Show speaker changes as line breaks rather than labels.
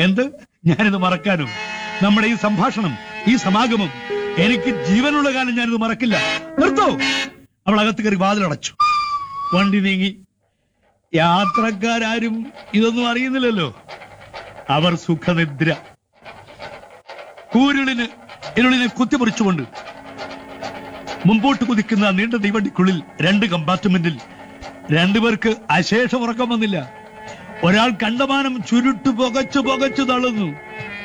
എന്ത് ഞാനിത് മറക്കാനോ നമ്മുടെ ഈ സംഭാഷണം ഈ സമാഗമം എനിക്ക് ജീവനുള്ള കാലം ഞാനിത് മറക്കില്ല നിർത്തോ അവൾ അകത്ത് കയറി വാതിലടച്ചു വണ്ടി നീങ്ങി യാത്രക്കാരും ഇതൊന്നും അറിയുന്നില്ലല്ലോ അവർ സുഖനിദ്ര കൂരുളിന് ഇരുളിനെ കുത്തിമുറിച്ചുകൊണ്ട് മുമ്പോട്ട് കുതിക്കുന്ന നീണ്ട തീവണ്ടിക്കുള്ളിൽ രണ്ട് കമ്പാർട്ട്മെന്റിൽ രണ്ടുപേർക്ക് അശേഷം ഉറക്കം വന്നില്ല ഒരാൾ കണ്ടമാനം ചുരുട്ടു പുകച്ചു പുകച്ചു തള്ളുന്നു